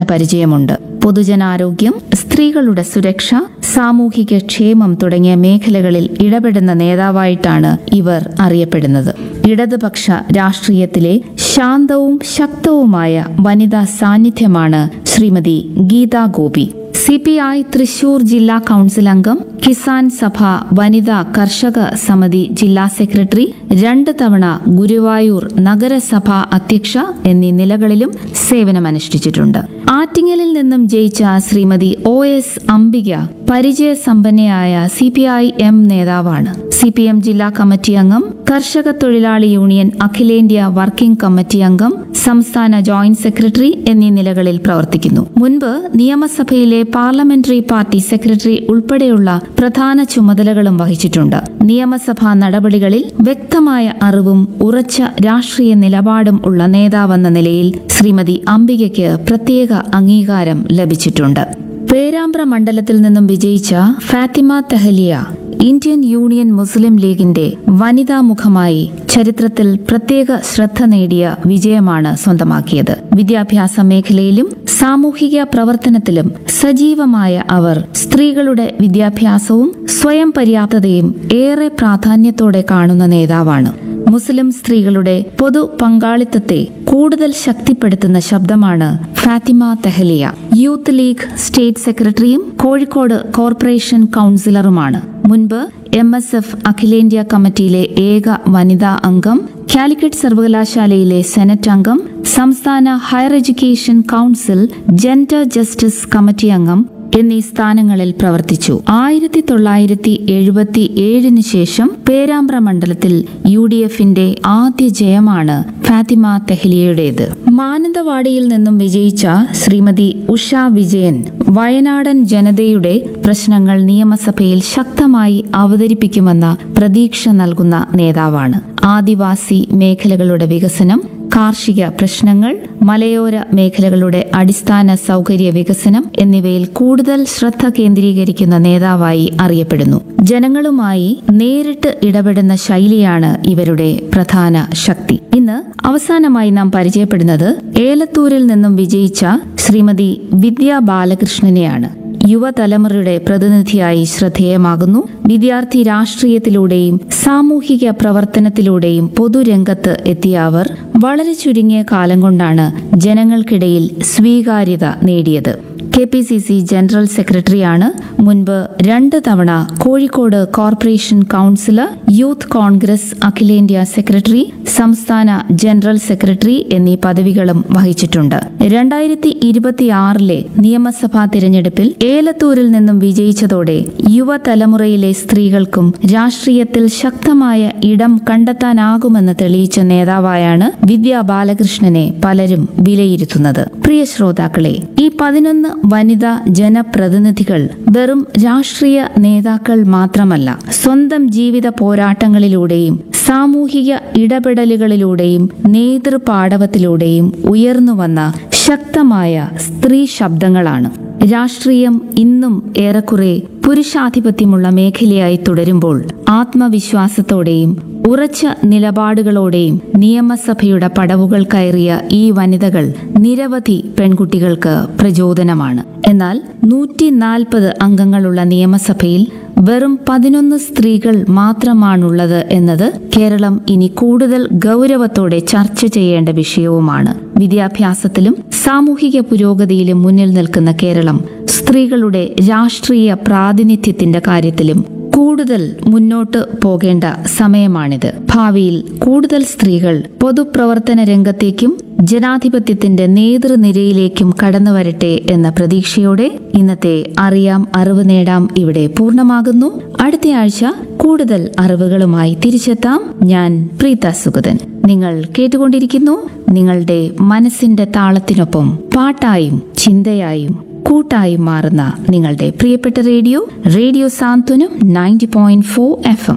പരിചയമുണ്ട് പൊതുജനാരോഗ്യം സ്ത്രീകളുടെ സുരക്ഷ സാമൂഹിക ക്ഷേമം തുടങ്ങിയ മേഖലകളിൽ ഇടപെടുന്ന നേതാവായിട്ടാണ് ഇവർ അറിയപ്പെടുന്നത് ഇടതുപക്ഷ രാഷ്ട്രീയത്തിലെ ശാന്തവും ശക്തവുമായ വനിതാ സാന്നിധ്യമാണ് Shrimati Geetha Gopi C P I Thrissur ജില്ലാ കൗൺസിൽ അംഗം കിസാൻ സഭ വനിതാ കർഷക സമിതി ജില്ലാ സെക്രട്ടറി രണ്ട് തവണ ഗുരുവായൂർ നഗരസഭ അധ്യക്ഷ എന്നീ നിലകളിലും സേവനമനുഷ്ഠിച്ചിട്ടുണ്ട് ആറ്റിങ്ങലിൽ നിന്നും ജയിച്ച ശ്രീമതി ഒ എസ് അംബിക പരിചയസമ്പന്നയായ സി പി ഐ എം നേതാവാണ് സി പി എം ജില്ലാ കമ്മിറ്റി അംഗം കർഷക തൊഴിലാളി യൂണിയൻ അഖിലേന്ത്യാ വർക്കിംഗ് കമ്മിറ്റി അംഗം സംസ്ഥാന ജോയിന്റ് സെക്രട്ടറി എന്നീ നിലകളിൽ പ്രവർത്തിക്കുന്നു മുൻപ് നിയമസഭയിലെ പാർലമെന്ററി പാർട്ടി സെക്രട്ടറി ഉൾപ്പെടെയുള്ള പ്രധാന ചുമതലകളും വഹിച്ചിട്ടുണ്ട് നിയമസഭാ നടപടികളിൽ വ്യക്തമായ അറിവും ഉറച്ച രാഷ്ട്രീയ നിലപാടും ഉള്ള നേതാവെന്ന നിലയിൽ ശ്രീമതി അംബികയ്ക്ക് പ്രത്യേക അംഗീകാരം ലഭിച്ചിട്ടുണ്ട് പേരാമ്പ്ര മണ്ഡലത്തിൽ നിന്നും വിജയിച്ച Fathima Thahiliya Indian Union Muslim ലീഗിന്റെ വനിതാ മുഖമായി ചരിത്രത്തിൽ പ്രത്യേക ശ്രദ്ധ നേടിയ വിജയമാണ് സ്വന്തമാക്കിയത് വിദ്യാഭ്യാസ മേഖലയിലും സാമൂഹിക പ്രവർത്തനത്തിലും സജീവമായ അവർ സ്ത്രീകളുടെ വിദ്യാഭ്യാസവും സ്വയം പര്യാപ്തതയും ഏറെ പ്രാധാന്യത്തോടെ കാണുന്ന നേതാവാണ് മുസ്ലിം സ്ത്രീകളുടെ പൊതു പങ്കാളിത്തത്തെ കൂടുതൽ ശക്തിപ്പെടുത്തുന്ന ശബ്ദമാണ് Fathima Thahiliya youth league state സെക്രട്ടറിയും കോഴിക്കോട് കോർപ്പറേഷൻ കൗൺസിലറുമാണ് മുൻപ് എം എസ് എഫ് അഖിലേന്ത്യാ കമ്മിറ്റിയിലെ ഏക വനിതാ അംഗം കാലിക്കറ്റ് സർവകലാശാലയിലെ സെനറ്റ് അംഗം സംസ്ഥാന higher education council gender justice committee അംഗം എന്നീ സ്ഥാനങ്ങളിൽ പ്രവർത്തിച്ചു ആയിരത്തി തൊള്ളായിരത്തി എഴുപത്തി ഏഴിന് ശേഷം പേരാമ്പ്ര മണ്ഡലത്തിൽ യു ഡി എഫിന്റെ ആദ്യ ജയമാണ് ഫാത്തിമ തെഹ്ലിയയുടേത് മാനന്തവാടിയിൽ നിന്നും വിജയിച്ച ശ്രീമതി ഉഷ വിജയൻ വയനാടൻ ജനതയുടെ പ്രശ്നങ്ങൾ നിയമസഭയിൽ ശക്തമായി അവതരിപ്പിക്കുമെന്ന പ്രതീക്ഷ നൽകുന്ന നേതാവാണ് ആദിവാസി മേഖലകളുടെ വികസനം കാർഷിക പ്രശ്നങ്ങൾ മലയോര മേഖലകളുടെ അടിസ്ഥാന സൗകര്യ വികസനം എന്നിവയിൽ കൂടുതൽ ശ്രദ്ധ കേന്ദ്രീകരിക്കുന്ന നേതാവായി അറിയപ്പെടുന്നു ജനങ്ങളുമായി നേരിട്ട് ഇടപെടുന്ന ശൈലിയാണ് ഇവരുടെ പ്രധാന ശക്തി ഇന്ന് അവസാനമായി നാം പരിചയപ്പെടുന്നത് ഏലത്തൂരിൽ നിന്നും വിജയിച്ച ശ്രീമതി വിദ്യാ ബാലകൃഷ്ണനെയാണ് യുവതലമുറയുടെ പ്രതിനിധിയായി ശ്രദ്ധേയമാകുന്നു വിദ്യാർത്ഥി രാഷ്ട്രീയത്തിലൂടെയും സാമൂഹിക പ്രവർത്തനത്തിലൂടെയും പൊതുരംഗത്ത് എത്തിയ അവർ വളരെ ചുരുങ്ങിയ കാലം കൊണ്ടാണ് ജനങ്ങൾക്കിടയിൽ സ്വീകാര്യത നേടിയത് K P C C general സെക്രട്ടറിയാണ് മുൻപ് രണ്ട് തവണ Kozhikode corporation councillor youth Congress അഖിലേന്ത്യാ സെക്രട്ടറി സംസ്ഥാന ജനറൽ സെക്രട്ടറി എന്നീ പദവികളും വഹിച്ചിട്ടുണ്ട് രണ്ടായിരത്തി ഇരുപത്തിയാറിലെ നിയമസഭാ തിരഞ്ഞെടുപ്പിൽ ഏലത്തൂരിൽ നിന്നും വിജയിച്ചതോടെ യുവതലമുറയിലെ സ്ത്രീകൾക്കും രാഷ്ട്രീയത്തിൽ ശക്തമായ ഇടം കണ്ടെത്താനാകുമെന്ന് തെളിയിച്ച നേതാവായാണ് വിദ്യാ ബാലകൃഷ്ണനെ പലരും വിലയിരുത്തുന്നത് പ്രിയ ശ്രോതാക്കളെ ഈ പതിനൊന്ന് വനിതാ ജനപ്രതിനിധികൾ വെറും രാഷ്ട്രീയ നേതാക്കൾ മാത്രമല്ല സ്വന്തം ജീവിത പോരാട്ടങ്ങളിലൂടെയും സാമൂഹിക ഇടപെടലുകളിലൂടെയും നേതൃപാടവത്തിലൂടെയും ഉയർന്നുവന്ന ശക്തമായ സ്ത്രീ ശബ്ദങ്ങളാണ് രാഷ്ട്രീയം ഇന്നും ഏറെക്കുറെ പുരുഷാധിപത്യമുള്ള മേഖലയായി തുടരുമ്പോൾ ആത്മവിശ്വാസത്തോടെയും ഉറച്ച നിലപാടുകളോടെയും നിയമസഭയുടെ പടവുകൾ കയറിയ ഈ വനിതകൾ നിരവധി പെൺകുട്ടികൾക്ക് പ്രചോദനമാണ് എന്നാൽ നൂറ്റി നാൽപ്പത് അംഗങ്ങളുള്ള നിയമസഭയിൽ വെറും പതിനൊന്ന് സ്ത്രീകൾ മാത്രമാണുള്ളത് എന്നത് കേരളം ഇനി കൂടുതൽ ഗൗരവത്തോടെ ചർച്ച ചെയ്യേണ്ട വിഷയവുമാണ് വിദ്യാഭ്യാസത്തിലും സാമൂഹിക പുരോഗതിയിലും മുന്നിൽ നിൽക്കുന്ന കേരളം സ്ത്രീകളുടെ രാഷ്ട്രീയ പ്രാതിനിധ്യത്തിന്റെ കാര്യത്തിലും കൂടുതൽ മുന്നോട്ട് പോകേണ്ട സമയമാണിത് ഭാവിയിൽ കൂടുതൽ സ്ത്രീകൾ പൊതുപ്രവർത്തന രംഗത്തേക്കും ജനാധിപത്യത്തിന്റെ നേതൃനിരയിലേക്കും കടന്നു വരട്ടെ എന്ന പ്രതീക്ഷയോടെ ഇന്നത്തെ അറിയാം അറിവ് നേടാം ഇവിടെ പൂർണ്ണമാകുന്നു അടുത്തയാഴ്ച കൂടുതൽ അറിവുകളുമായി തിരിച്ചെത്താം ഞാൻ പ്രീത സുഗതൻ നിങ്ങൾ കേട്ടുകൊണ്ടിരിക്കുന്നു നിങ്ങളുടെ മനസ്സിന്റെ താളത്തിനൊപ്പം പാട്ടായും ചിന്തയായും കൂട്ടായും മാറുന്ന നിങ്ങളുടെ പ്രിയപ്പെട്ട radio radio Santhwanam ninety point four F M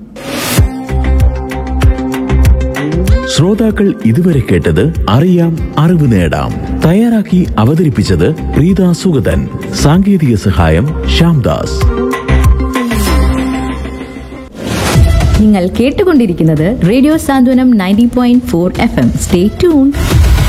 ശ്രോതാക്കൾ ഇതുവരെ കേട്ടത് അറിയാം അറിവ് നേടാം തയ്യാറാക്കി അവതരിപ്പിച്ചത് പ്രീത സുഗതൻ സാങ്കേതിക സഹായം ശ്യാംദാസ് നിങ്ങൾ കേട്ടുകൊണ്ടിരിക്കുന്നത് radio Santhwanam ninety point four F M stay tune